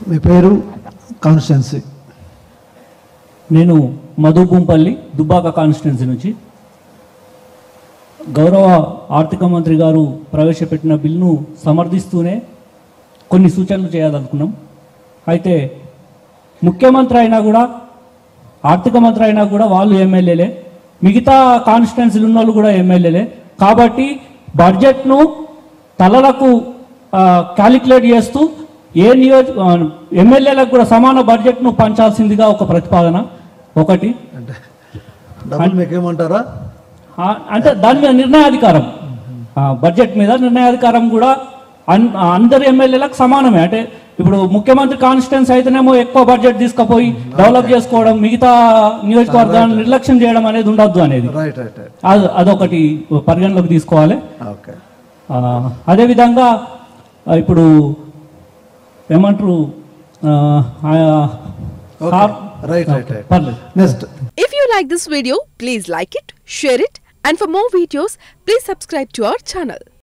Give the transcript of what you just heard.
మీ పేరు కాన్స్టిట్యున్సీ నేను మధుపూంపల్లి దుబ్బాక కాన్స్టిట్యున్సీ నుంచి గౌరవ ఆర్థిక మంత్రి గారు ప్రవేశపెట్టిన బిల్లును సమర్థిస్తూనే కొన్ని సూచనలు చేయాలనుకున్నాం అయితే ముఖ్యమంత్రి అయినా కూడా ఆర్థిక మంత్రి అయినా కూడా వాళ్ళు ఎమ్మెల్యేలే మిగతా కాన్స్టిట్యున్సీలు ఉన్న వాళ్ళు కూడా ఎమ్మెల్యేలే కాబట్టి బడ్జెట్ను తలలకు క్యాలిక్యులేట్ చేస్తూ ఏ నియోజ ఎమ్మెల్యేలకు కూడా సమాన బడ్జెట్ను పంచాల్సిందిగా ఒక ప్రతిపాదన ఒకటి అంటే డబ్బులు మీకు ఏమంటారా ఆ, అంటే దాని మీద నిర్ణయాధికారం ఆ, బడ్జెట్ మీద నిర్ణయాధికారం కూడా అన్ అందరి ఎమ్మెల్యేలకు సమానమే అంటే ఇప్పుడు ముఖ్యమంత్రి కాన్స్టిట్యున్సీ అయితేనేమో ఎక్కువ బడ్జెట్ తీసుకుపోయి డెవలప్ చేసుకోవడం మిగతా నియోజకవర్గాన్ని నిర్లక్ష్యం చేయడం అనేది ఉండొద్దు అనేది రైట్ రైట్ రైట్ అది అదొకటి పరిగణలోకి తీసుకోవాలి ఓకే ఆ, అదేవిధంగా ఆ, ఇప్పుడు ఏమంటారు ఆ, ఆ, okay sir- right right right పర్లేదు next If you like this video, please like it, share it, and for more videos, please subscribe to our channel.